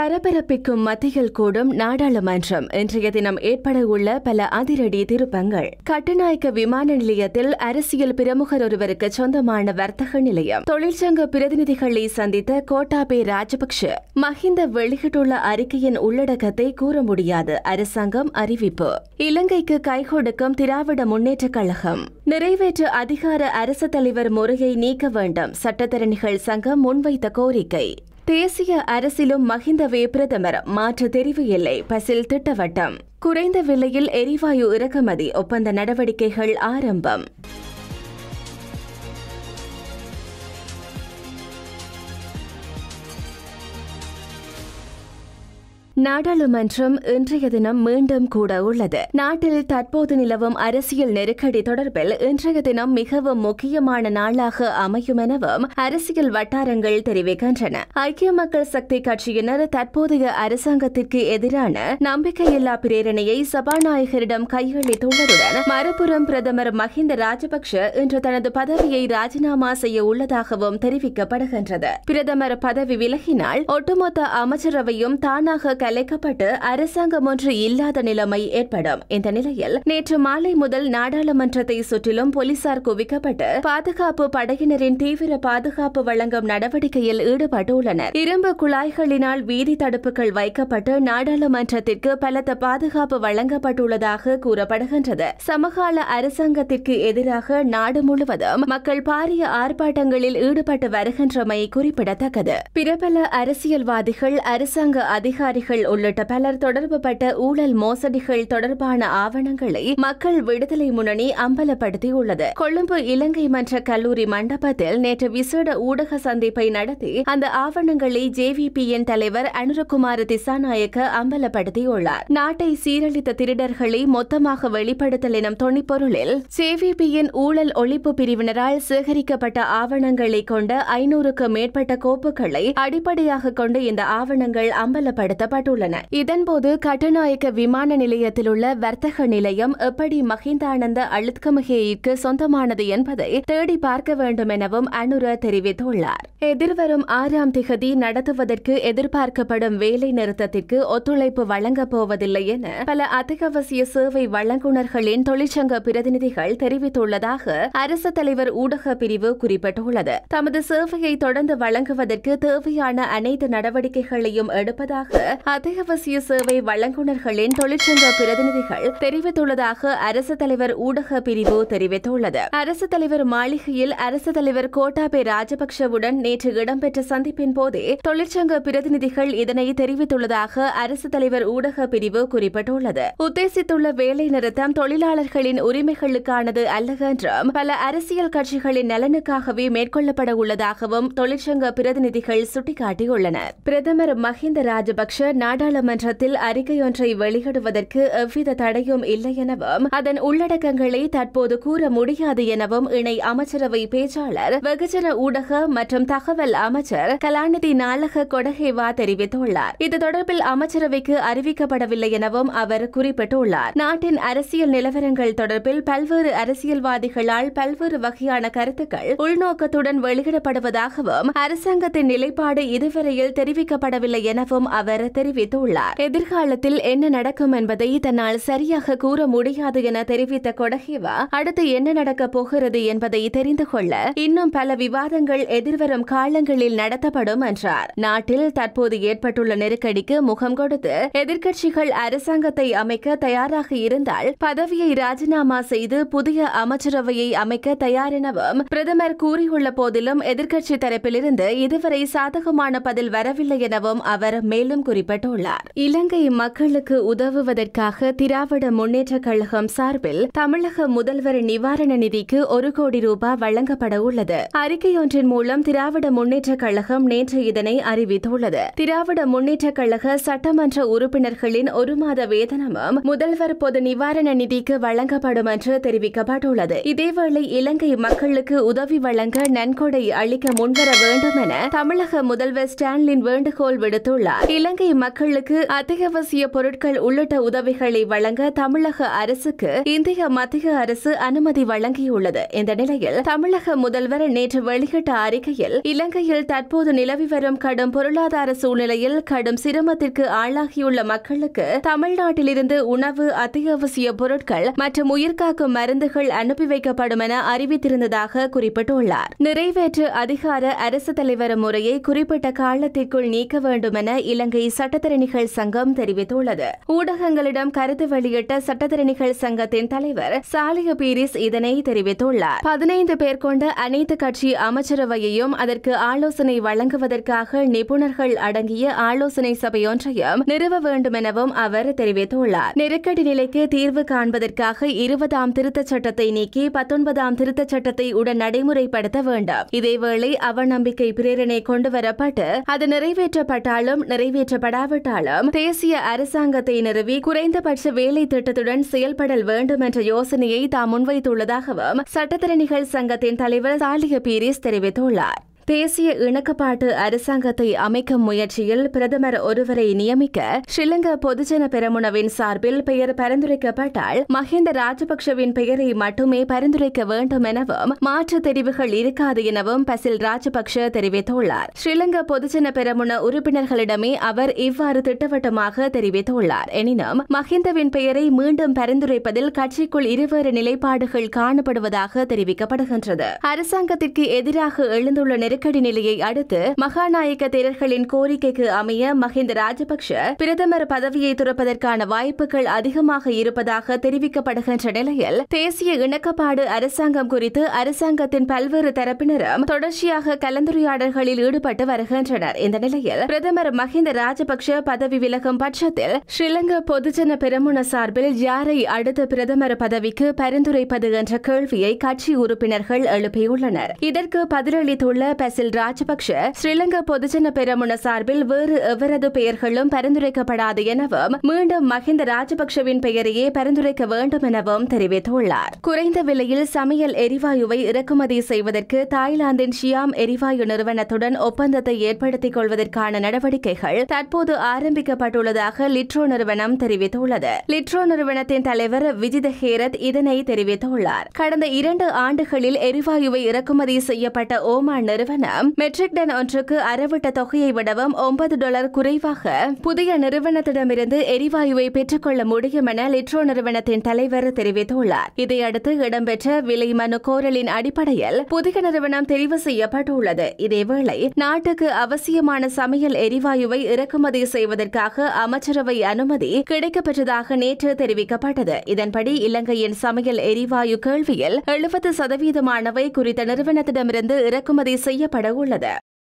பரபரப்பிக்கும் மத்தியில் கூடும் நாடாளுமன்றம் இன்றைய தினம் ஏற்பட உள்ள பல அதிரடி திருப்பங்கள் கட்டுநாயக்க விமான நிலையத்தில் அரசியல் பிரமுகர் ஒருவருக்கு சொந்தமான வர்த்தக நிலையம் தொழிற்சங்க பிரதிநிதிகளை சந்தித்த கோட்டாபே ராஜபக்ஷ மஹிந்த வெளியிட்டுள்ள அறிக்கையின் உள்ளடக்கத்தை கூற முடியாது அரசாங்கம் அறிவிப்பு இலங்கைக்கு கைகொடுக்கும் திராவிட முன்னேற்றக் கழகம் நிறைவேற்று அதிகார அரசு தலைவர் முறையை நீக்க வேண்டும் சட்டத்தரணிகள் சங்கம் முன்வைத்த கோரிக்கை தேசிய அரசிலும் மஹிந்தவே பிரதமர் மாற்று தெரிவு இல்லை பசில் திட்டவட்டம் குறைந்த விலையில் எரிவாயு இறக்குமதி ஒப்பந்த நடவடிக்கைகள் ஆரம்பம் நாடாளுமன்றம் இன்றைய தினம் மீண்டும் கூட உள்ளது நாட்டில் தற்போது நிலவும் அரசியல் நெருக்கடி தொடர்பில் இன்றைய தினம் மிகவும் முக்கியமான நாளாக அமையும் எனவும் அரசியல் வட்டாரங்கள் தெரிவிக்கின்றன ஐக்கிய மக்கள் சக்தி கட்சியினர் தற்போதைய அரசாங்கத்திற்கு எதிரான நம்பிக்கையில்லா பிரேரணையை சபாநாயகரிடம் கையளித்துள்ளதுடன் மறுபுறம் பிரதமர் மஹிந்த ராஜபக்ஷ இன்று தனது பதவியை ராஜினாமா செய்ய உள்ளதாகவும் தெரிவிக்கப்படுகின்றது பிரதமர் பதவி விலகினால் ஒட்டுமொத்த அமைச்சரவையும் தானாக கலைக்கப்பட்டு அரசாங்கம் ஒன்று இல்லாத நிலைமை ஏற்படும் இந்த நிலையில் நேற்று மாலை முதல் நாடாளுமன்றத்தை சுற்றிலும் போலீசார் குவிக்கப்பட்டு பாதுகாப்பு படையினரின் தீவிர பாதுகாப்பு வழங்கும் நடவடிக்கையில் ஈடுபட்டுள்ளனர் இரும்பு குழாய்களினால் வீதி தடுப்புகள் வைக்கப்பட்டு நாடாளுமன்றத்திற்கு பலத்த பாதுகாப்பு வழங்கப்பட்டுள்ளதாக கூறப்படுகின்றது சமகால அரசாங்கத்திற்கு எதிராக நாடு முழுவதும் மக்கள் பாரிய ஆர்ப்பாட்டங்களில் ஈடுபட்டு வருகின்றமை குறிப்பிடத்தக்கது பிரபல அரசியல்வாதிகள் அரசாங்க அதிகாரிகள் உள்ளிட்ட பலர் தொடர்புபட்ட ஊழல் மோசடிகள் தொடர்பான ஆவணங்களை மக்கள் விடுதலை முன்னணி அம்பலப்படுத்தியுள்ளது கொழும்பு இலங்கை மன்ற கல்லூரி மண்டபத்தில் நேற்று விசேட ஊடக சந்திப்பை நடத்தி அந்த ஆவணங்களை ஜேவிபியின் தலைவர் அனுரகுமார திசாநாயக்க அம்பலப்படுத்தியுள்ளார் நாட்டை சீரழித்த திருடர்களை மொத்தமாக வெளிப்படுத்தல் எனும் தொனிப்பொருளில் ஜேவிபியின் ஊழல் ஒழிப்பு பிரிவினரால் சேகரிக்கப்பட்ட ஆவணங்களை கொண்ட ஐநூறுக்கு மேற்பட்ட கோப்புகளை அடிப்படையாக கொண்டு இந்த ஆவணங்கள் அம்பலப்படுத்தப்பட்டுள்ளன இதன்போது கட்டுநாயக்க விமான நிலையத்தில் உள்ள வர்த்தக நிலையம் எப்படி மஹிந்தானந்த அழுத்கமகேயிற்கு சொந்தமானது என்பதை தேடி பார்க்க வேண்டும் எனவும் அனுர தெரிவித்துள்ளார் எதிர்வரும் ஆறாம் திகதி நடத்துவதற்கு எதிர்பார்க்கப்படும் வேலை நிறுத்தத்திற்கு ஒத்துழைப்பு வழங்கப் போவதில்லை என பல அத்தியாவசிய சேவை வழங்குநர்களின் தொழிற்சங்க பிரதிநிதிகள் தெரிவித்துள்ளதாக அரசு தலைவர் ஊடக பிரிவு குறிப்பிட்டுள்ளது தமது சேவையை தொடர்ந்து வழங்குவதற்கு தேவையான அனைத்து நடவடிக்கைகளையும் எடுப்பதாக அத்தியாவசிய சேவை வழங்குநர்களின் தொழிற்சங்க பிரதிநிதிகள் தெரிவித்துள்ளதாக அரசு தலைவர் ஊடக பிரிவு தெரிவித்துள்ளது அரசு தலைவர் மாளிகையில் அரசு தலைவர் கோட்டாபே ராஜபக்ஷவுடன் நேற்று இடம்பெற்ற சந்திப்பின் போதே தொழிற்சங்க பிரதிநிதிகள் இதனை தெரிவித்துள்ளதாக அரசு தலைவர் ஊடக பிரிவு குறிப்பிட்டுள்ளது உத்தேசித்துள்ள வேலை நிறுத்தம் தொழிலாளர்களின் உரிமைகளுக்கானது அல்ல என்றும் பல அரசியல் கட்சிகளின் நலனுக்காகவே மேற்கொள்ளப்பட உள்ளதாகவும் தொழிற்சங்க பிரதிநிதிகள் சுட்டிக்காட்டியுள்ளனர் பிரதமர் மஹிந்த ராஜபக்ஷ நாடாளுமன்றத்தில் அறிக்கையொன்றை வெளியிடுவதற்கு எவ்வித தடையும் இல்லை எனவும் அதன் உள்ளடக்கங்களை தற்போது கூற முடியாது எனவும் இணை அமைச்சரவை பேச்சாளர் வெகுஜன ஊடக மற்றும் தகவல் அமைச்சர் கலாநிதி நாளக கொடஹேவா தெரிவித்துள்ளார் இது தொடர்பில் அமைச்சரவைக்கு அறிவிக்கப்படவில்லை எனவும் அவர் குறிப்பிட்டுள்ளார் நாட்டின் அரசியல் நிலவரங்கள் தொடர்பில் பல்வேறு அரசியல்வாதிகளால் பல்வேறு வகையான கருத்துக்கள் உள்நோக்கத்துடன் வெளியிடப்படுவதாகவும் அரசாங்கத்தின் நிலைப்பாடு இதுவரையில் தெரிவிக்கப்படவில்லை எனவும் அவர் தெரிவித்துள்ளார் எதிர்காலத்தில் என்ன நடக்கும் என்பதை தன்னால் சரியாக கூற முடியாது என தெரிவித்த கொடஹேவா அடுத்து என்ன நடக்கப் போகிறது என்பதை தெரிந்து கொள்ள இன்னும் பல விவாதங்கள் எதிர்வரும் காலங்களில் நடத்தப்படும் என்றார் நாட்டில் தற்போது ஏற்பட்டுள்ள நெருக்கடிக்கு முகம் கொடுத்து எதிர்க்கட்சிகள் அரசாங்கத்தை அமைக்க தயாராக இருந்தால் பதவியை ராஜினாமா செய்து புதிய அமைச்சரவையை அமைக்க தயார் எனவும் பிரதமர் கூறியுள்ள போதிலும் எதிர்க்கட்சி தரப்பிலிருந்து இதுவரை சாதகமான பதில் வரவில்லை எனவும் அவர் மேலும் குறிப்பிட்டுள்ளார் இலங்கை மக்களுக்கு உதவுவதற்காக திராவிட முன்னேற்றக் கழகம் சார்பில் தமிழக முதல்வர் நிவாரண நிதிக்கு ஒரு கோடி ரூபாய் வழங்கப்பட உள்ளது அறிக்கையொன்றின் மூலம் திராவிட முன்னேற்றக் கழகம் நேற்று இதனை அறிவித்துள்ளது திராவிட முன்னேற்றக் கழக சட்டமன்ற உறுப்பினர்களின் ஒரு மாத வேதனமும் முதல்வர் பொது நிவாரண நிதிக்கு வழங்கப்படும் என்று தெரிவிக்கப்பட்டுள்ளது இதேவேளை இலங்கை மக்களுக்கு உதவி வழங்க நன்கொடை அளிக்க முன்வர வேண்டும் என தமிழக முதல்வர் ஸ்டான்லின் வேண்டுகோள் விடுத்துள்ளார் இலங்கை மக்களுக்கு அத்தியாவசிய பொருட்கள் உள்ளிட்ட உதவிகளை வழங்க தமிழக அரசுக்கு இந்திய மத்திய அரசு அனுமதி வழங்கியுள்ளது இந்த நிலையில் தமிழக முதல்வர் நேற்று வெளியிட்ட அறிக்கையில் இலங்கையில் தற்போது நிலவி வரும் கடும் பொருளாதார சூழ்நிலையில் கடும் சிரமத்திற்கு ஆளாகியுள்ள மக்களுக்கு தமிழ்நாட்டிலிருந்து உணவு அத்தியாவசிய பொருட்கள் மற்றும் உயிர்காக்கும் மருந்துகள் அனுப்பி வைக்கப்படும் என அறிவித்திருந்ததாக குறிப்பிட்டுள்ளார் நிறைவேற்று அதிகார அரசு தலைவர் முறையை குறிப்பிட்ட காலத்திற்குள் நீக்க வேண்டும் என இலங்கை சட்டத்தரணிகள் சங்கம் தெரிவித்துள்ளது ஊடகங்களிடம் கருத்து வெளியிட்ட சட்டத்தரணிகள் சங்கத்தின் தலைவர் சாலிய பீரிஸ் இதனை தெரிவித்துள்ளார் பதினைந்து பேர் கொண்ட அனைத்து கட்சி அமைச்சரவையையும் அதற்கு ஆலோசனை வழங்குவதற்காக நிபுணர்கள் அடங்கிய ஆலோசனை சபையொன்றையும் நிறுவ வேண்டும் எனவும் அவர் தெரிவித்துள்ளார் நெருக்கடி நிலைக்கு தீர்வு காண்பதற்காக இருபதாம் திருத்தச் சட்டத்தை நீக்கி பத்தொன்பதாம் திருத்தச் சட்டத்தை உடன் நடைமுறைப்படுத்த வேண்டும் இதேவேளை அவநம்பிக்கை பிரேரணை கொண்டுவரப்பட்டு அது நிறைவேற்றப்பட்டாலும் நிறைவேற்றப்படாவிட்டாலும் தேசிய அரசாங்கத்தை நிறுவி குறைந்தபட்ச வேலை திட்டத்துடன் செயல்படல் வேண்டும் என்ற யோசனையை தாம் முன்வைத்துள்ளதாகவும் சட்டத்திறனிகள் சங்கத்தின் தலைவர் சாலிய பீரிஸ் தெரிவித்துள்ளார் தேசிய இணக்கப்பாட்டு அரசாங்கத்தை அமைக்கும் முயற்சியில் பிரதமர் ஒருவரை நியமிக்க ஸ்ரீலங்கா பொதுஜன பெரமுனவின் சார்பில் பெயர் பரிந்துரைக்கப்பட்டால் மஹிந்த ராஜபக்ஷவின் பெயரை மட்டுமே பரிந்துரைக்க வேண்டும் எனவும் மாற்று தெரிவுகள் இருக்காது எனவும் பசில் ராஜபக்ஷ தெரிவித்துள்ளார் ஸ்ரீலங்கா பொதுஜன பெரமுன உறுப்பினர்களிடமே அவர் இவ்வாறு திட்டவட்டமாக தெரிவித்துள்ளார் எனினும் மஹிந்தவின் பெயரை மீண்டும் பரிந்துரைப்பதில் கட்சிக்குள் இருவேறு நிலைப்பாடுகள் காணப்படுவதாக தெரிவிக்கப்படுகின்றது அரசாங்கத்திற்கு எதிராக எழுந்துள்ள நெருக்கடி நிலையை அடுத்து மகாநாயக்க தேரர்களின் கோரிக்கைக்கு அமைய மஹிந்த ராஜபக்ஷ பிரதமர் பதவியை துறப்பதற்கான வாய்ப்புகள் அதிகமாக இருப்பதாக தெரிவிக்கப்படுகின்ற நிலையில் தேசிய இணக்கப்பாடு அரசாங்கம் குறித்து அரசாங்கத்தின் பல்வேறு தரப்பினரும் தொடர்ச்சியாக கலந்துரையாடல்களில் ஈடுபட்டு வருகின்றனர் இந்த நிலையில் பிரதமர் மஹிந்த ராஜபக்ஷ பதவி விலகும் பட்சத்தில் ஸ்ரீலங்கா பொதுஜன பெரமுன சார்பில் யாரை அடுத்த பிரதமர் பதவிக்கு பரிந்துரைப்பது என்ற கேள்வியை கட்சி உறுப்பினர்கள் எழுப்பியுள்ளனர் இதற்கு பதிலளித்துள்ள பசில் ராஜபக்ஷ ஸ்ரீலங்கா பொதுஜன பெரமுன சார்பில் வேறு எவரது பெயர்களும் பரிந்துரைக்கப்படாது எனவும் மீண்டும் மஹிந்த ராஜபக்ஷவின் பெயரையே பரிந்துரைக்க வேண்டும் எனவும் தெரிவித்துள்ளார் குறைந்த விலையில் சமையல் எரிவாயுவை இறக்குமதி செய்வதற்கு தாய்லாந்தின் ஷியாம் எரிவாயு நிறுவனத்துடன் ஒப்பந்தத்தை ஏற்படுத்திக் கொள்வதற்கான நடவடிக்கைகள் தற்போது ஆரம்பிக்கப்பட்டுள்ளதாக லிட்ரோ நிறுவனம் தெரிவித்துள்ளது லிட்ரோ நிறுவனத்தின் தலைவர் விஜித ஹேரத் இதனை தெரிவித்துள்ளார் கடந்த இரண்டு ஆண்டுகளில் எரிவாயுவை இறக்குமதி செய்யப்பட்ட ஓமான் நிறுவனம் மெட்ரிக் டன் ஒன்றுக்கு அறவிட்ட தொகையை விடவும் ஒன்பது டாலர் குறைவாக புதிய நிறுவனத்திடமிருந்து எரிவாயுவை பெற்றுக்கொள்ள முடியும் என லிட்ரோ நிறுவனத்தின் தலைவர் தெரிவித்துள்ளார் இதையடுத்து இடம்பெற்ற விலை மனு கோரலின் அடிப்படையில் புதிய நிறுவனம் தெரிவு செய்யப்பட்டுள்ளது இதேவேளை நாட்டுக்கு அவசியமான சமையல் எரிவாயுவை இறக்குமதி செய்வதற்காக அமைச்சரவை அனுமதி கிடைக்கப்பெற்றதாக நேற்று தெரிவிக்கப்பட்டது இதன்படி இலங்கையின் சமையல் எரிவாயு கேள்வியில் எழுபது சதவீதமானவை குறித்த நிறுவனத்திடமிருந்து இறக்குமதி செய்யப்பட உள்ளது